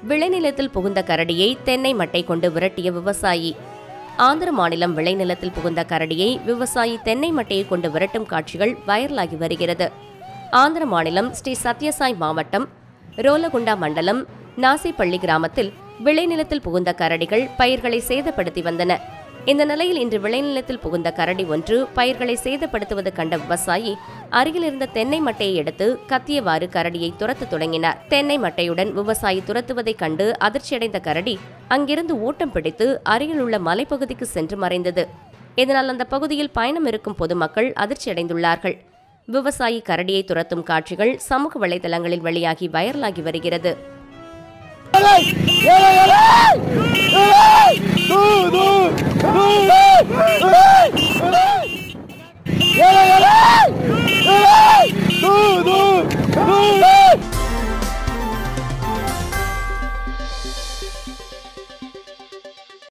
விளைநிலத்தில் புகுந்த கரடியை தென்னை மட்டை கொண்டு விரட்டிய விவசாயி ஆந்திர மாநிலம் விளைநிலத்தில் புகுந்த கரடியை விவசாயி தென்னை மட்டையை கொண்டு விரட்டும் காட்சிகள் வைரலாகி வருகிறது ஆந்திர மாநிலம் ஸ்ரீ சத்யசாய் மாவட்டம் ரோலகுண்டா மண்டலம் நாசிப்பள்ளி கிராமத்தில் விளைநிலத்தில் புகுந்த கரடிகள் பயிர்களை சேதப்படுத்தி வந்தன இந்த நிலையில் இன்று விளைநிலத்தில் புகுந்த கரடி ஒன்று பயிர்களை சேதப்படுத்துவது கண்ட விவசாயி அருகில் இருந்த தென்னை மட்டையை எடுத்து கத்தியவாறு கரடியை துரத்த தொடங்கினார் தென்னை மட்டையுடன் விவசாயி துரத்துவதைக் கண்டு அதிர்ச்சியடைந்த கரடி அங்கிருந்து ஓட்டம் பிடித்து அருகில் உள்ள மலைப்பகுதிக்கு சென்று மறைந்தது இதனால் அந்த பகுதியில் பயணம் இருக்கும் பொதுமக்கள் அதிர்ச்சியடைந்துள்ளார்கள் விவசாயி கரடியை துரத்தும் காட்சிகள் சமூக வலைதளங்களில் வெளியாகி வைரலாகி வருகிறது